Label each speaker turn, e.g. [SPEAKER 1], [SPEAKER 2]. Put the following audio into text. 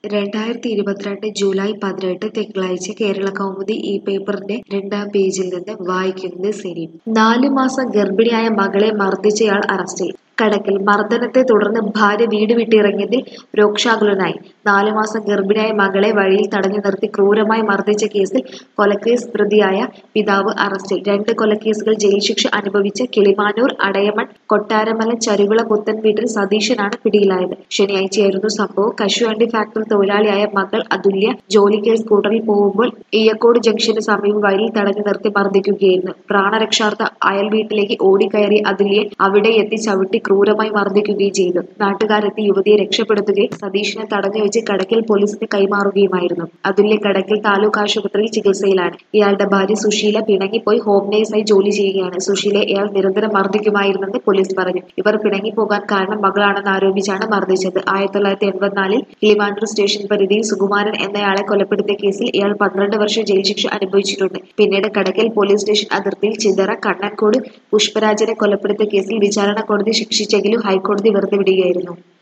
[SPEAKER 1] രണ്ടായിരത്തി ഇരുപത്തിരണ്ട് ജൂലൈ പതിനെട്ട് തിങ്കളാഴ്ച കേരള കൗമുദി ഈ പേപ്പറിന്റെ രണ്ടാം പേജിൽ നിന്ന് വായിക്കുന്നത് സിനി നാലു മാസം ഗർഭിണിയായ മകളെ മർദ്ദിച്ചയാൾ അറസ്റ്റിൽ കടക്കൽ മർദ്ദനത്തെ തുടർന്ന് ഭാര്യ വീട് വിട്ടിറങ്ങിയതിൽ രോക്ഷാകുലനായി നാലു മാസം ഗർഭിണിയായ മകളെ വഴിയിൽ തടഞ്ഞു നിർത്തി ക്രൂരമായി മർദ്ദിച്ച കേസിൽ കൊലക്കേസ് പ്രതിയായ പിതാവ് അറസ്റ്റിൽ രണ്ട് കൊലക്കേസുകൾ ജയിൽ ശിക്ഷ അനുഭവിച്ച കിളിമാനൂർ അടയമൺ കൊട്ടാരമല ചരുവിള പുത്തൻ വീട്ടിൽ സതീശനാണ് പിടിയിലായത് ശനിയാഴ്ചയായിരുന്നു സംഭവം കശുവണ്ടി ഫാക്ടറി തൊഴിലാളിയായ മകൾ അതുല്യ ജോലിക്കായി സ്കൂട്ടറിൽ പോകുമ്പോൾ ഈയക്കോട് ജംഗ്ഷന് സമീപം വഴിയിൽ തടഞ്ഞു നിർത്തി മർദ്ദിക്കുകയായിരുന്നു പ്രാണരക്ഷാർത്ഥ അയൽ വീട്ടിലേക്ക് ഓടിക്കയറിയ അതുല്യെ അവിടെ എത്തി ചവിട്ടി ക്രൂരമായി മർദ്ദിക്കുകയും ചെയ്തു നാട്ടുകാരെത്തി യുവതിയെ രക്ഷപ്പെടുത്തുകയും സതീഷിനെ തടഞ്ഞു വെച്ച് കടക്കൽ പോലീസിന് കൈമാറുകയുമായിരുന്നു അതുല്യ കടക്കൽ താലൂക്ക് ആശുപത്രിയിൽ ചികിത്സയിലാണ് ഇയാളുടെ ഭാര്യ സുശീല പിണങ്ങിപ്പോയി ഹോം നേഴ്സായി ജോലി ചെയ്യുകയാണ് സുശീലയെ ഇയാൾ നിരന്തരം മർദ്ദിക്കുമായിരുന്നെന്ന് പോലീസ് പറഞ്ഞു ഇവർ പിണങ്ങിപ്പോകാൻ കാരണം മകളാണെന്ന് ആരോപിച്ചാണ് മർദ്ദിച്ചത് ആയിരത്തി തൊള്ളായിരത്തി എൺപത്തിനാലിൽ കിളിമാനൂർ സ്റ്റേഷൻ പരിധിയിൽ സുകുമാരൻ എന്നയാളെ കൊലപ്പെടുത്തിയ കേസിൽ ഇയാൾ പന്ത്രണ്ട് വർഷം ജയിൽ ശിക്ഷ അനുഭവിച്ചിട്ടുണ്ട് പിന്നീട് കടക്കൽ പോലീസ് സ്റ്റേഷൻ അതിർത്തിയിൽ ചിതറ കണ്ണൻകോട് പുഷ്പരാജനെ കൊലപ്പെടുത്തിയ കേസിൽ വിചാരണ കോടതി ശിക്ഷിച്ചെങ്കിലും ഹൈക്കോടതി വെറുതെ വിടുകയായിരുന്നു